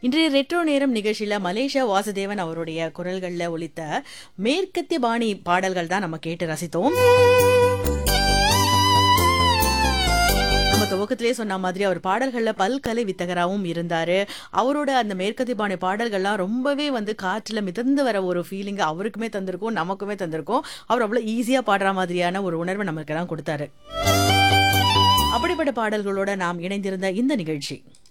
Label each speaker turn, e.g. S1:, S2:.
S1: இன்றைய ரெட்ரோ நேரம் நிகழ்ச்சியில மலேசியா வாசுதேவன் அவருடைய குரல்கள்ல ஒலித்த மேற்கத்திய பாணி பாடல்கள் தான் நம்ம கேட்டு ரசித்தோம் நம்ம துவக்கத்திலே சொன்ன மாதிரி அவர் பாடல்கள்ல பல்கலை வித்தகராகவும் இருந்தாரு அவரோட அந்த மேற்கத்திய பாணி பாடல்கள்லாம் ரொம்பவே வந்து காற்றுல மிதந்து வர ஒரு ஃபீலிங் அவருக்குமே தந்திருக்கும் நமக்குமே தந்திருக்கும் அவர் அவ்வளவு ஈஸியா பாடுற மாதிரியான ஒரு உணர்வை நமக்கு எல்லாம் கொடுத்தாரு அப்படிப்பட்ட பாடல்களோட நாம் இணைந்திருந்த இந்த நிகழ்ச்சி